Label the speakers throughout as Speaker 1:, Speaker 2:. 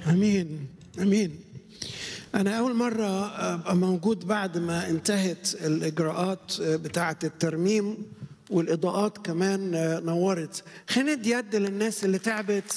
Speaker 1: امين امين انا اول مره ابقى موجود بعد ما انتهت الاجراءات بتاعه الترميم والاضاءات كمان نورت خلينا ندي يد للناس اللي تعبت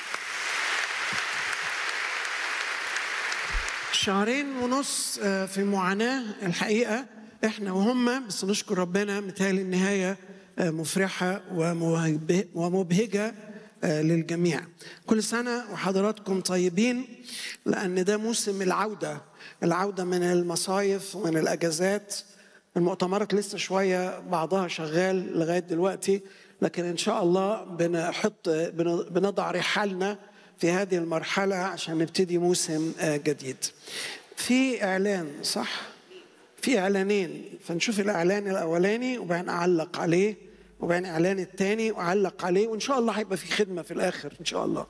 Speaker 1: شهرين ونص في معاناه الحقيقه احنا وهم بس نشكر ربنا متهيألي النهايه مفرحه ومبهجه للجميع كل سنة وحضراتكم طيبين لأن ده موسم العودة العودة من المصايف ومن الأجازات المؤتمرات لسه شوية بعضها شغال لغاية دلوقتي لكن إن شاء الله بنحط بنضع رحالنا في هذه المرحلة عشان نبتدي موسم جديد في إعلان صح؟ في إعلانين فنشوف الإعلان الأولاني وبعدين أعلق عليه وبعدين اعلان التاني واعلق عليه وان شاء الله هيبقى في خدمه في الاخر ان شاء الله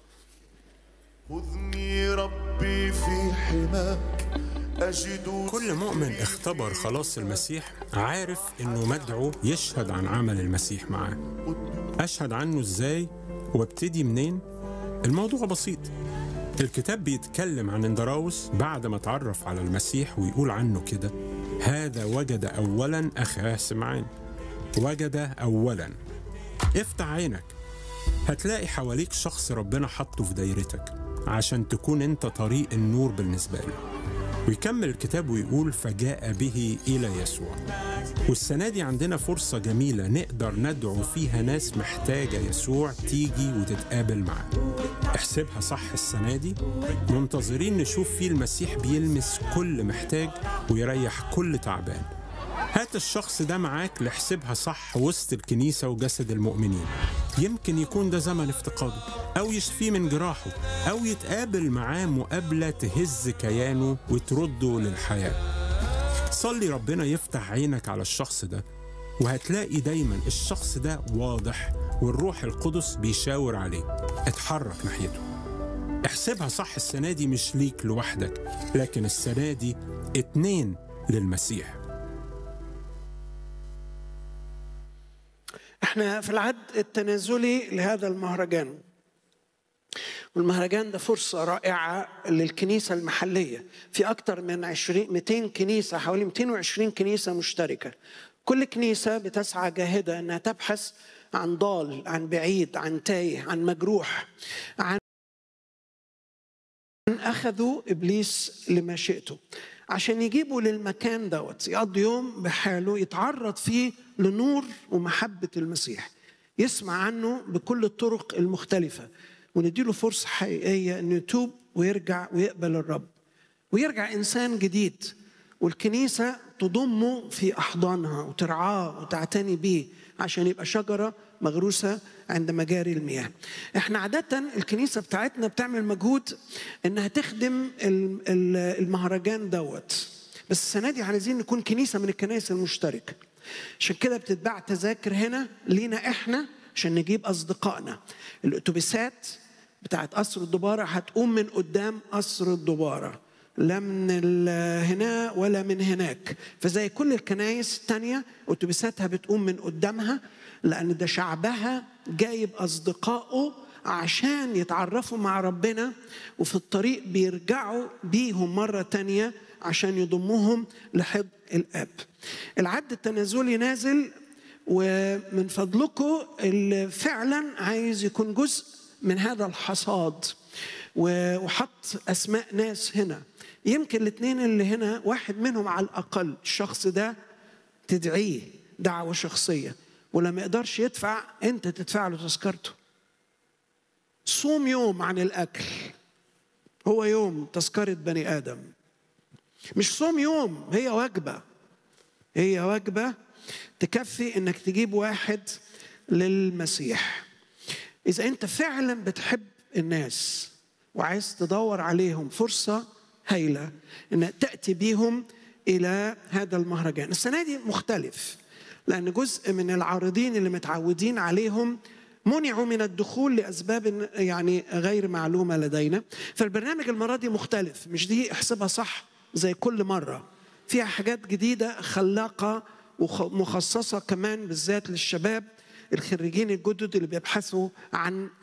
Speaker 2: خذني ربي في حماك أجد
Speaker 3: كل مؤمن اختبر خلاص المسيح عارف انه مدعو يشهد عن عمل المسيح معاه اشهد عنه ازاي وابتدي منين الموضوع بسيط الكتاب بيتكلم عن اندراوس بعد ما اتعرف على المسيح ويقول عنه كده هذا وجد اولا اخاه سمعان وجد اولا افتح عينك هتلاقي حواليك شخص ربنا حطه في دايرتك عشان تكون انت طريق النور بالنسبه له ويكمل الكتاب ويقول فجاء به الى يسوع والسنه دي عندنا فرصه جميله نقدر ندعو فيها ناس محتاجه يسوع تيجي وتتقابل معاه احسبها صح السنه دي منتظرين نشوف فيه المسيح بيلمس كل محتاج ويريح كل تعبان هات الشخص ده معاك لحسبها صح وسط الكنيسة وجسد المؤمنين يمكن يكون ده زمن افتقاده أو يشفيه من جراحه أو يتقابل معاه مقابلة تهز كيانه وترده للحياة صلي ربنا يفتح عينك على الشخص ده وهتلاقي دايما الشخص ده واضح والروح القدس بيشاور عليه اتحرك ناحيته احسبها صح السنة دي مش ليك لوحدك لكن السنة دي اتنين للمسيح
Speaker 1: احنا في العد التنازلي لهذا المهرجان والمهرجان ده فرصة رائعة للكنيسة المحلية في أكثر من 20 200 كنيسة حوالي 220 كنيسة مشتركة كل كنيسة بتسعى جاهدة أنها تبحث عن ضال عن بعيد عن تايه عن مجروح عن أخذوا إبليس لما شئته عشان يجيبوا للمكان دوت يقضي يوم بحاله يتعرض فيه لنور ومحبة المسيح يسمع عنه بكل الطرق المختلفة ونديله فرصة حقيقية أنه يتوب ويرجع ويقبل الرب ويرجع إنسان جديد والكنيسة تضمه في أحضانها وترعاه وتعتني بيه عشان يبقى شجرة مغروسة عند مجاري المياه احنا عادة الكنيسة بتاعتنا بتعمل مجهود انها تخدم المهرجان دوت بس السنة دي عايزين نكون كنيسة من الكنائس المشتركة عشان كده بتتباع تذاكر هنا لينا احنا عشان نجيب اصدقائنا الاتوبيسات بتاعت قصر الدبارة هتقوم من قدام قصر الدبارة لا من هنا ولا من هناك فزي كل الكنايس التانية اتوبيساتها بتقوم من قدامها لأن ده شعبها جايب أصدقائه عشان يتعرفوا مع ربنا وفي الطريق بيرجعوا بيهم مرة تانية عشان يضموهم لحضن الآب العد التنازلي نازل ومن فضلكم اللي فعلا عايز يكون جزء من هذا الحصاد وحط أسماء ناس هنا يمكن الاثنين اللي هنا واحد منهم على الأقل الشخص ده تدعيه دعوة شخصية ولما يقدرش يدفع انت تدفع له تذكرته صوم يوم عن الاكل هو يوم تذكره بني ادم مش صوم يوم هي وجبه هي وجبه تكفي انك تجيب واحد للمسيح اذا انت فعلا بتحب الناس وعايز تدور عليهم فرصه هايله ان تاتي بيهم الى هذا المهرجان السنه دي مختلف لأن جزء من العارضين اللي متعودين عليهم منعوا من الدخول لأسباب يعني غير معلومة لدينا فالبرنامج المرة دي مختلف مش دي احسبها صح زي كل مرة فيها حاجات جديدة خلاقة ومخصصة كمان بالذات للشباب الخريجين الجدد اللي بيبحثوا عن